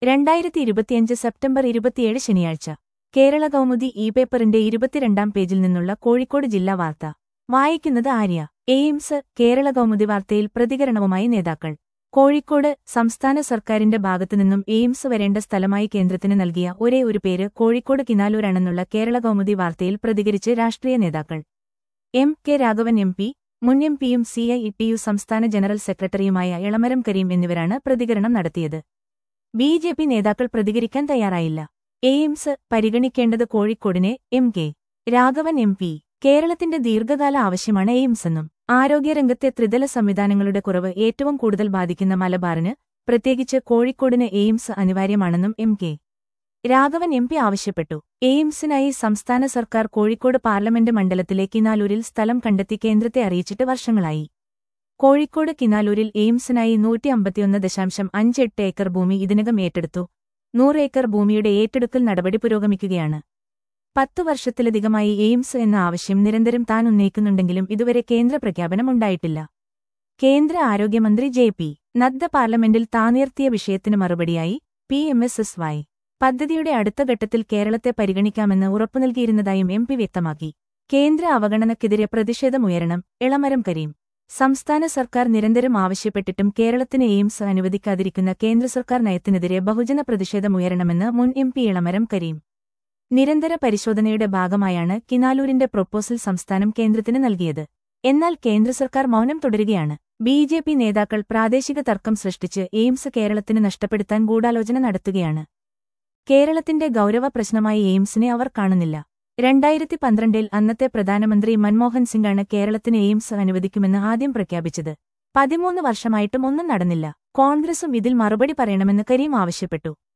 രണ്ടായിരത്തി ഇരുപത്തിയഞ്ച് സെപ്റ്റംബർ ഇരുപത്തിയേഴ് ശനിയാഴ്ച കേരള കൗമുദി ഇ പേപ്പറിന്റെ ഇരുപത്തിരണ്ടാം പേജിൽ നിന്നുള്ള കോഴിക്കോട് ജില്ലാ വാർത്ത വായിക്കുന്നത് ആര്യ എയിംസ് കേരള കൗമുദി വാർത്തയിൽ പ്രതികരണവുമായി നേതാക്കൾ കോഴിക്കോട് സംസ്ഥാന സർക്കാരിന്റെ ഭാഗത്തുനിന്നും എയിംസ് വരേണ്ട സ്ഥലമായി കേന്ദ്രത്തിന് നൽകിയ ഒരേ ഒരു പേര് കോഴിക്കോട് കിനാലൂരാണെന്നുള്ള കേരള കൗമുദി വാർത്തയിൽ പ്രതികരിച്ച് രാഷ്ട്രീയ നേതാക്കൾ M K Raghavan M P മുൻ എം പിയും സി ഐ ടി യു സംസ്ഥാന ജനറൽ സെക്രട്ടറിയുമായ എളമരം കരീം എന്നിവരാണ് പ്രതികരണം നടത്തിയത് ബി ജെ പി നേതാക്കൾ പ്രതികരിക്കാൻ തയ്യാറായില്ല എയിംസ് പരിഗണിക്കേണ്ടത് കോഴിക്കോടിനെ M K Raghavan M P കേരളത്തിന്റെ ദീർഘകാല ആവശ്യമാണ് എയിംസ് എന്നും ആരോഗ്യരംഗത്തെ ത്രിതല സംവിധാനങ്ങളുടെ കുറവ് ഏറ്റവും കൂടുതൽ ബാധിക്കുന്ന മലബാറിന് പ്രത്യേകിച്ച് കോഴിക്കോടിന് എയിംസ് അനിവാര്യമാണെന്നും M K Raghavan M P ആവശ്യപ്പെട്ടു എയിംസിനായി സംസ്ഥാന സർക്കാർ കോഴിക്കോട് പാർലമെന്റ് മണ്ഡലത്തിലെ കിനാലൂരിൽ സ്ഥലം കണ്ടെത്തി കേന്ദ്രത്തെ അറിയിച്ചിട്ട് വർഷങ്ങളായി കോഴിക്കോട് കിനാലൂരിൽ എയിംസിനായി നൂറ്റി അമ്പത്തിയൊന്ന് ദശാംശം അഞ്ച് എട്ട് ഏക്കർ ഭൂമി ഇതിനകം ഏറ്റെടുത്തു നൂറ് ഏക്കർ ഭൂമിയുടെ ഏറ്റെടുക്കൽ നടപടി പുരോഗമിക്കുകയാണ് പത്തു വർഷത്തിലധികമായി എയിംസ് എന്ന ആവശ്യം നിരന്തരം താൻ ഉന്നയിക്കുന്നുണ്ടെങ്കിലും ഇതുവരെ കേന്ദ്ര പ്രഖ്യാപനം ഉണ്ടായിട്ടില്ല കേന്ദ്ര ആരോഗ്യമന്ത്രി ജെ പി നദ്ദ പാർലമെന്റിൽ താനുയർത്തിയ വിഷയത്തിന് മറുപടിയായി P M S S Y പദ്ധതിയുടെ അടുത്ത ഘട്ടത്തിൽ കേരളത്തെ പരിഗണിക്കാമെന്ന് ഉറപ്പു നൽകിയിരുന്നതായും എം പി വ്യക്തമാക്കി കേന്ദ്ര അവഗണനയ്ക്കെതിരെ പ്രതിഷേധമുയരണം എളമരം കരീം സംസ്ഥാന സർക്കാർ നിരന്തരം ആവശ്യപ്പെട്ടിട്ടും കേരളത്തിന് എയിംസ് അനുവദിക്കാതിരിക്കുന്ന കേന്ദ്ര സർക്കാർ നയത്തിനെതിരെ ബഹുജന പ്രതിഷേധമുയരണമെന്ന് മുൻ എം പി ഇളമരം കരീം നിരന്തര പരിശോധനയുടെ ഭാഗമായാണ് കിനാലൂരിന്റെ പ്രൊപ്പോസൽ സംസ്ഥാനം കേന്ദ്രത്തിന് നൽകിയത് എന്നാൽ കേന്ദ്ര സർക്കാർ മൗനം തുടരുകയാണ് ബി ജെ പി നേതാക്കൾ പ്രാദേശിക തർക്കം സൃഷ്ടിച്ച് എയിംസ് കേരളത്തിന് നഷ്ടപ്പെടുത്താൻ ഗൂഢാലോചന നടത്തുകയാണ് കേരളത്തിന്റെ ഗൌരവ പ്രശ്നമായി എയിംസിനെ അവർ കാണുന്നില്ല രണ്ടായിരത്തി പന്ത്രണ്ടിൽ അന്നത്തെ പ്രധാനമന്ത്രി മൻമോഹൻ സിംഗാണ് കേരളത്തിന് എയിംസ് അനുവദിക്കുമെന്ന് ആദ്യം പ്രഖ്യാപിച്ചത് പതിമൂന്ന് വർഷമായിട്ടും ഒന്നും നടന്നില്ല കോൺഗ്രസും ഇതിൽ മറുപടി പറയണമെന്ന് കരീം ആവശ്യപ്പെട്ടു